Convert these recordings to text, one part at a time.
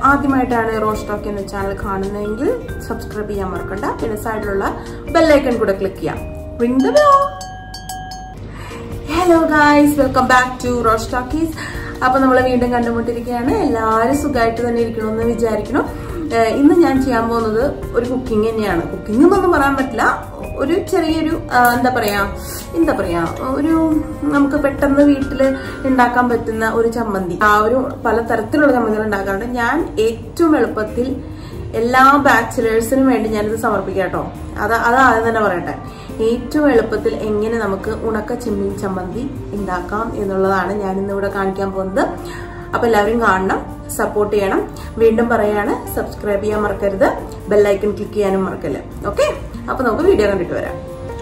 ആദ്യമായിട്ടാണ് rose talk എന്ന channel കാണുന്നതെങ്കിൽ സബ്സ്ക്രൈബ് ചെയ്യാൻ മറക്കണ്ട പിന്നെ സൈഡിലുള്ള ബെല്ലൈക്കൺ കൂടെ ക്ലിക്ക് ചെയ്യാം ring the bell hello guys welcome back to rose talkies അപ്പൊ നമ്മൾ വീണ്ടും കണ്ടുമുട്ടിരിക്കുകയാണ് എല്ലാവരും സുഖമായിട്ട് തന്നെ ഇരിക്കണമെന്ന് വിചാരിക്കണം ഏഹ് ഇന്ന് ഞാൻ ചെയ്യാൻ പോകുന്നത് ഒരു കുക്കിംഗ് തന്നെയാണ് കുക്കിംഗ് എന്നൊന്നും പറയാൻ പറ്റില്ല ഒരു ചെറിയൊരു ആ, എന്താ പറയാ എന്താ പറയാ ഒരു നമുക്ക് പെട്ടെന്ന് വീട്ടിൽ ഉണ്ടാക്കാൻ പറ്റുന്ന ഒരു ചമ്മന്തി ആ ഒരു പല തരത്തിലുള്ള ചമ്മന്തികൾ ഉണ്ടാക്കാറുണ്ട് ഞാൻ ഏറ്റവും എളുപ്പത്തിൽ എല്ലാ ബാച്ചിലേഴ്സിനും വേണ്ടി ഞാനിത് സമർപ്പിക്കാം കേട്ടോ അത് അത് ആദ്യം തന്നെ പറയട്ടെ ഏറ്റവും എളുപ്പത്തിൽ എങ്ങനെ നമുക്ക് ഉണക്ക ചെമ്മീൻ ചമ്മന്തി ഉണ്ടാക്കാം എന്നുള്ളതാണ് ഞാൻ ഇന്ന് ഇവിടെ കാണിക്കാൻ പോകുന്നത് അപ്പൊ എല്ലാവരും കാണണം സപ്പോർട്ട് ചെയ്യണം വീണ്ടും പറയാണ് സബ്സ്ക്രൈബ് ചെയ്യാൻ മറക്കരുത് ബെല്ലൈക്കൺ ക്ലിക്ക് ചെയ്യാനും മറക്കല്ലേ ഓക്കെ അപ്പൊ നമുക്ക് വീഡിയോ കണ്ടിട്ട് വരാം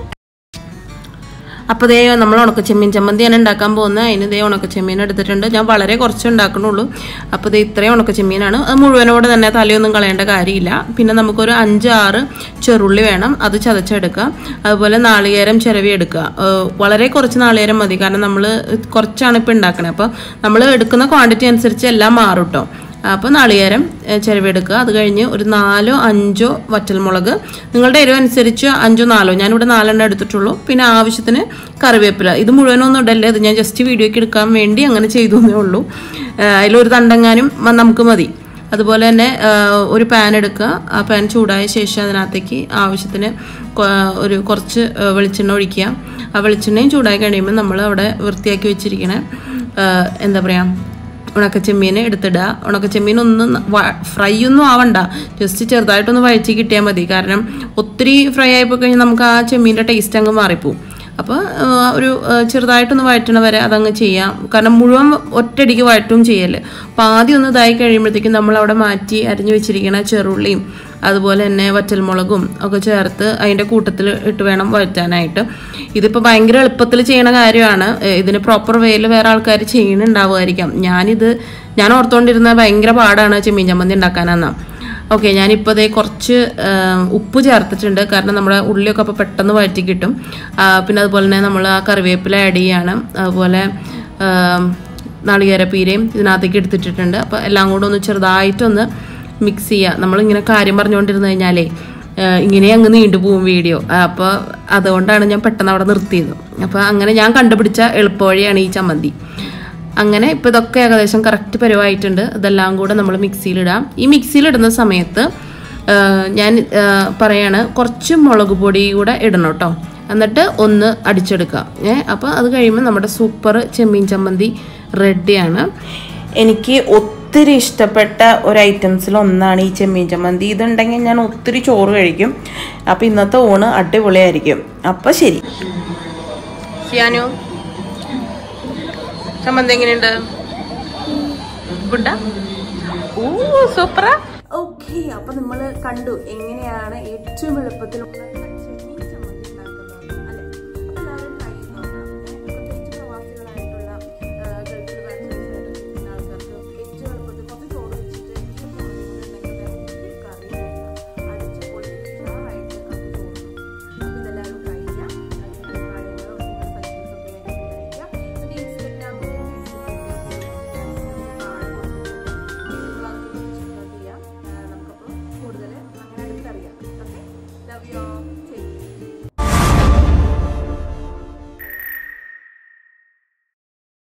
അപ്പോൾ ദേ നമ്മൾ ഉണക്കച്ചെമ്മീൻ ചമ്മന്തിയാണ് ഉണ്ടാക്കാൻ പോകുന്നത് അതിന് ദേ ഉണക്കച്ചെമ്മീൻ എടുത്തിട്ടുണ്ട് ഞാൻ വളരെ കുറച്ച് ഉണ്ടാക്കണുള്ളൂ അപ്പോൾ ദേ ഇത്രയും ഉണക്കച്ചെമ്മീനാണ് അത് മുഴുവനോട് തന്നെ തലയൊന്നും കളയേണ്ട കാര്യമില്ല പിന്നെ നമുക്കൊരു അഞ്ച് ആറ് ചെറുള്ളി വേണം അത് ചതച്ചെടുക്കുക അതുപോലെ നാളികേരം ചിരവി എടുക്കുക ഏഹ് വളരെ കുറച്ച് നാളികേരം മതി കാരണം നമ്മൾ കുറച്ചാണ് ഇപ്പോൾ ഉണ്ടാക്കണത് അപ്പോൾ നമ്മൾ എടുക്കുന്ന ക്വാണ്ടിറ്റി അനുസരിച്ച് എല്ലാം മാറും കേട്ടോ അപ്പോൾ നാളികേരം ഏഹ് ചിരവിയെടുക്കുക അത് കഴിഞ്ഞ് ഒരു നാലോ അഞ്ചോ വറ്റൽമുളക് നിങ്ങളുടെ എരിവ് അനുസരിച്ച് അഞ്ചോ നാലോ ഞാനിവിടെ നാലെണ്ണം എടുത്തിട്ടുള്ളൂ പിന്നെ ആവശ്യത്തിന് കറിവേപ്പില ഇത് മുഴുവനൊന്നും ഇടല്ലേ ഇത് ഞാൻ ജസ്റ്റ് വീഡിയോയ്ക്ക് എടുക്കാൻ വേണ്ടി അങ്ങനെ ചെയ്തു എന്നേ ഉള്ളൂ ഏഹ് അതിലൊരു തണ്ടെങ്ങാനും മ- നമുക്ക് മതി അതുപോലെ തന്നെ ഏഹ് ഒരു പാൻ എടുക്കുക ആ പാൻ ചൂടായ ശേഷം അതിനകത്തേക്ക് ആവശ്യത്തിന് കൊ- ഒരു കുറച്ച് ഏഹ് വെളിച്ചെണ്ണ ഒഴിക്കുക ആ വെളിച്ചെണ്ണയും ചൂടായി കഴിയുമ്പോൾ നമ്മൾ അവിടെ വൃത്തിയാക്കി വെച്ചിരിക്കണ ഏഹ് എന്താ പറയുക ഉണക്കച്ചെമ്മീൻ എടുത്തിടുക ഉണക്കച്ചെമ്മീൻ ഒന്നും ഫ്രൈ ഒന്നും ആവണ്ട ജസ്റ്റ് ചെറുതായിട്ടൊന്ന് വഴറ്റി കിട്ടിയാൽ മതി കാരണം ഒത്തിരി ഫ്രൈ ആയിപ്പോയി കഴിഞ്ഞാൽ നമുക്ക് ആ ചെമ്മീൻ്റെ ടേസ്റ്റ് അങ്ങ് മാറിപ്പോവും അപ്പോൾ ഒരു ആ, ചെറുതായിട്ടൊന്ന് വഴറ്റണ വരെ അതങ്ങ് ചെയ്യാം കാരണം മുഴുവൻ ഒറ്റയടിക്ക് വഴറ്റും ചെയ്യല്ലേ അപ്പോൾ ആദ്യം ഒന്ന് ഇതായി കഴിയുമ്പോഴത്തേക്കും നമ്മൾ അവിടെ മാറ്റി അരിഞ്ഞു വെച്ചിരിക്കുന്ന ചെറുള്ളിയും അതുപോലെ തന്നെ വറ്റൽമുളകും ഒക്കെ ചേർത്ത് അതിൻ്റെ കൂട്ടത്തിൽ ഇട്ട് വേണം വഴറ്റാനായിട്ട് ഇതിപ്പോൾ ഭയങ്കര എളുപ്പത്തിൽ ചെയ്യണ കാര്യമാണ് ഏ, ഇതിന് പ്രോപ്പർ വേയിൽ വേറെ ആൾക്കാർ ചെയ്യുന്നുണ്ടാവുമായിരിക്കാം ഞാനിത് ഞാൻ ഓർത്തുകൊണ്ടിരുന്ന ഭയങ്കര പാടാണ് ചെമ്മീൻ ചമ്മന്തി ഉണ്ടാക്കാനെന്നാ ഓക്കെ ഞാനിപ്പോൾ അതേ കുറച്ച് ആ, ഉപ്പ് ചേർത്തിട്ടുണ്ട് കാരണം നമ്മുടെ ഉള്ളിയൊക്കെ അപ്പോൾ പെട്ടെന്ന് വഴറ്റി കിട്ടും ആ, പിന്നെ അതുപോലെ തന്നെ നമ്മൾ ആ കറിവേപ്പില ആഡ് ചെയ്യാണ് അതുപോലെ ആ, നാളികേരപ്പീരയും ഇതിനകത്തേക്ക് എടുത്തിട്ടിട്ടുണ്ട് അപ്പോൾ എല്ലാം കൂടെ ഒന്ന് ചെറുതായിട്ടൊന്ന് മിക്സ് ചെയ്യുക നമ്മളിങ്ങനെ കാര്യം പറഞ്ഞുകൊണ്ടിരുന്നു കഴിഞ്ഞാലേ ഏഹ് ഇങ്ങനെ അങ്ങ് നീണ്ടുപോകും വീഡിയോ അപ്പോൾ അതുകൊണ്ടാണ് ഞാൻ പെട്ടെന്ന് അവിടെ നിർത്തിയത് അപ്പോൾ അങ്ങനെ ഞാൻ കണ്ടുപിടിച്ച എളുപ്പവഴിയാണ് ഈ ചമ്മന്തി അങ്ങനെ ഇപ്പോൾ ഇതൊക്കെ ഏകദേശം കറക്റ്റ് പരുവായിട്ടുണ്ട് ഇതെല്ലാം കൂടെ നമ്മൾ മിക്സിയിലിടാം ഈ മിക്സിയിലിടുന്ന സമയത്ത് ഏഹ് ഞാൻ ഏഹ് പറയാണ് കുറച്ച് മുളക് പൊടി കൂടെ ഇടണം കേട്ടോ എന്നിട്ട് ഒന്ന് അടിച്ചെടുക്കാം ഏ അപ്പോൾ അത് കഴിയുമ്പോൾ നമ്മുടെ സൂപ്പർ ചെമ്മീൻ ചമ്മന്തി റെഡിയാണ് എനിക്ക് ഒത്തിരി ഇഷ്ടപ്പെട്ട ഒരു ഐറ്റംസിൽ ഒന്നാണ് ഈ ചെമ്മീൻ ചമ്മന്തി ഇതുണ്ടെങ്കിൽ ഞാൻ ഒത്തിരി ചോറ് കഴിക്കും അപ്പം ഇന്നത്തെ ഊണ് അടിപൊളിയായിരിക്കും അപ്പം ശരി ഷിയാനു ചമ്മന്തി എങ്ങനെയുണ്ട് ഗുഡാ ഓ സൂപ്പറാ ഓക്കെ അപ്പൊ നമ്മൾ കണ്ടു എങ്ങനെയാണ് ഏറ്റവും എളുപ്പത്തിൽ